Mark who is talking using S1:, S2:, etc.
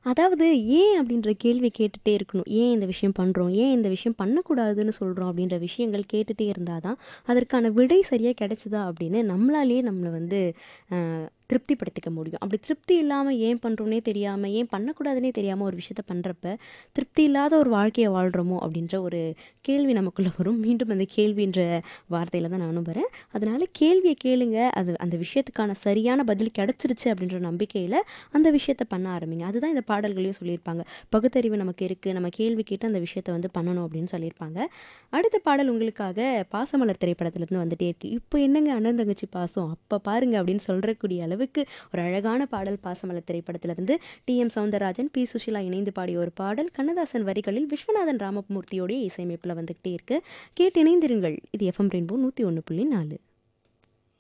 S1: அதாவது ஏன் அப்படின்ற கேள்வி கேட்டுட்டே இருக்கணும். ஏன் இந்த விஷயம் பண்றோம்? ஏன் இந்த விஷயம் பண்ணக்கூடாதுன்னு சொல்றோம்? அப்படின்ற விஷயங்கள் கேட்டுட்டே இருந்தா தான், அதற்கான விடை சரியா கிடைச்சதா அப்படின்னு நம்மளாலேயே நம்மள வந்து அ திருப்திப்படுத்திக்க முடியும். அப்படி திருப்தி இல்லாம ஏன் பண்றோம்னே தெரியாம, ஏன் பண்ணக்கூடாதுன்னே தெரியாம ஒரு விஷயத்த பண்றப்ப, திருப்தி இல்லாத ஒரு வாழ்க்கைய வாழ்றோமோ அப்படின்ற ஒரு கேள்வி நமக்குள்ள வரும். மீண்டும் அந்த கேள்வின்ற வார்த்தையில தான் நானும் வரேன். அதனால கேள்விய கேளுங்க. அது அந்த விஷயத்துக்கான சரியான பதில் கிடைச்சிருச்சு அப்படின்ற நம்பிக்கையில அந்த விஷயத்த பண்ண ஆரம்பிங்க. அதுதான் இந்த பாடல்கள்லயும் சொல்லியிருப்பாங்க. பகுத்தறிவு நமக்கு இருக்கு. நம்ம கேள்வி கேட்டு அந்த விஷயத்த வந்து பண்ணணும் அப்படின்னு சொல்லியிருப்பாங்க. அடுத்த பாடல் உங்களுக்காக பாசமலர் திரைப்படத்திலிருந்து வந்துட்டே இருக்கு. இப்போ என்னங்க அண்ணன் தங்கச்சி பாசம், அப்ப பாருங்க அப்படின்னு சொல்றக்கூடிய அளவுக்கு ஒரு அழகான பாடல் பாசமலர் திரைப்படத்திலிருந்து டி.எம். சௌந்தரராஜன், பி. சுஷீலா இணைந்து பாடிய ஒரு பாடல். கண்ணதாசன் வரிகளில் விஸ்வநாதன் ராமமூர்த்தியோடைய இசையமைப்புல வந்துகிட்டே இருக்கு. கேட்டு இணைந்திருங்கள். இது எஃப்எம் ரெயின்போ 101.4